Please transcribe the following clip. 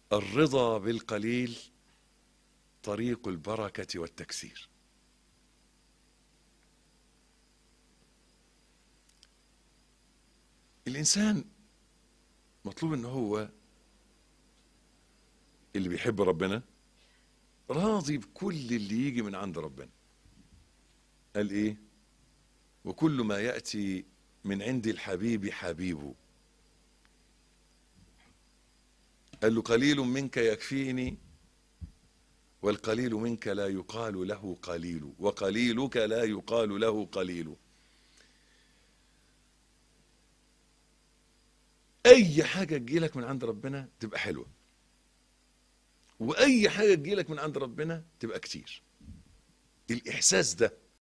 الرضا بالقليل طريق البركة والتكسير الإنسان مطلوب ان هو اللي بيحب ربنا راضي بكل اللي يجي من عند ربنا قال ايه وكل ما يأتي من عند الحبيب حبيبه قال له قليل منك يكفيني والقليل منك لا يقال له قليل وقليلك لا يقال له قليل اي حاجه تجيلك من عند ربنا تبقى حلوه واي حاجه تجيلك من عند ربنا تبقى كتير الاحساس ده